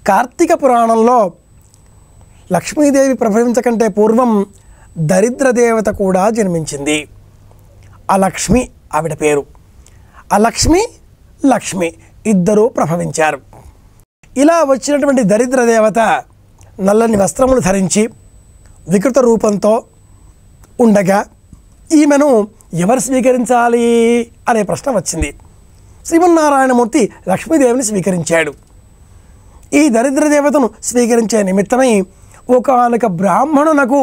కార్తీక పురాణంలో లక్ష్మీదేవి ప్రభవించకంటే పూర్వం దరిద్ర దేవత కూడా జన్మించింది అలక్ష్మి ఆవిడ పేరు అలక్ష్మి లక్ష్మి ఇద్దరూ ప్రభవించారు ఇలా వచ్చినటువంటి దరిద్ర దేవత నల్లని వస్త్రములు ధరించి వికృత రూపంతో ఉండగా ఈమెను ఎవరు స్వీకరించాలి అనే ప్రశ్న వచ్చింది శ్రీమన్నారాయణమూర్తి లక్ష్మీదేవిని స్వీకరించాడు ఈ దరిద్ర దేవతను స్వీకరించే నిమిత్తమై ఒకనొక బ్రాహ్మణునకు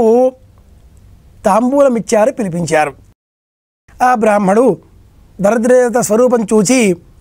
తాంబూలం ఇచ్చారు పిలిపించారు ఆ బ్రాహ్మడు దరిద్రదేవత స్వరూపం చూచి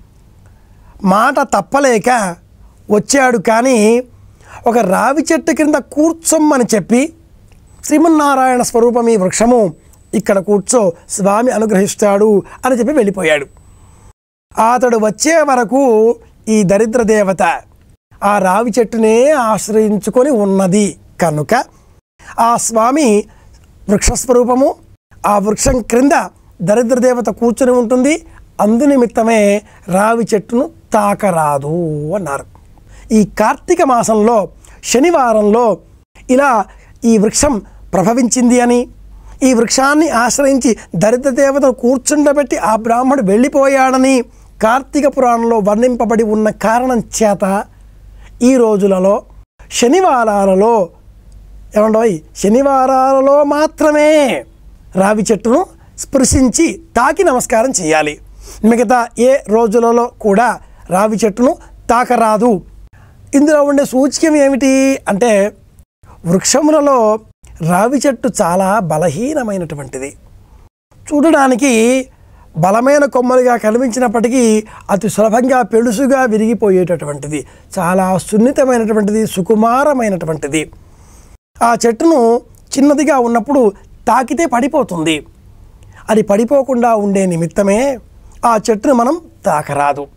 మాట తప్పలేక వచ్చాడు కానీ ఒక రావి చెట్టు కింద కూర్చోమ్మని చెప్పి శ్రీమన్నారాయణ స్వరూపం ఈ వృక్షము ఇక్కడ కూర్చో స్వామి అనుగ్రహిస్తాడు అని చెప్పి వెళ్ళిపోయాడు అతడు వచ్చే వరకు ఈ దరిద్ర దేవత ఆ రావి చెట్టునే ఆశ్రయించుకొని ఉన్నది కనుక ఆ స్వామి వృక్షస్వరూపము ఆ వృక్షం క్రింద దరిద్ర దేవత కూర్చుని ఉంటుంది అందునిమిత్తమే రావి చెట్టును తాకరాదు అన్నారు ఈ కార్తీక మాసంలో శనివారంలో ఇలా ఈ వృక్షం ప్రభవించింది అని ఈ వృక్షాన్ని ఆశ్రయించి దరిద్ర దేవతను కూర్చుండబెట్టి ఆ బ్రాహ్మడు వెళ్ళిపోయాడని కార్తీక పురాణంలో వర్ణింపబడి ఉన్న కారణం చేత ఈ రోజులలో శనివారాలలో ఏమండోయ్ శనివారాలలో మాత్రమే రావి చెట్టును స్పృశించి తాకి నమస్కారం చేయాలి మిగతా ఏ రోజులలో కూడా రావి చెట్టును తాకరాదు ఇందులో ఉండే సూచకం ఏమిటి అంటే వృక్షములలో రావి చెట్టు చాలా బలహీనమైనటువంటిది చూడడానికి బలమైన కొమ్మలుగా కనిపించినప్పటికీ అతి సులభంగా పెడుసుగా విరిగిపోయేటటువంటిది చాలా సున్నితమైనటువంటిది సుకుమారమైనటువంటిది ఆ చెట్టును చిన్నదిగా ఉన్నప్పుడు తాకితే పడిపోతుంది అది పడిపోకుండా ఉండే నిమిత్తమే ఆ చెట్టును మనం తాకరాదు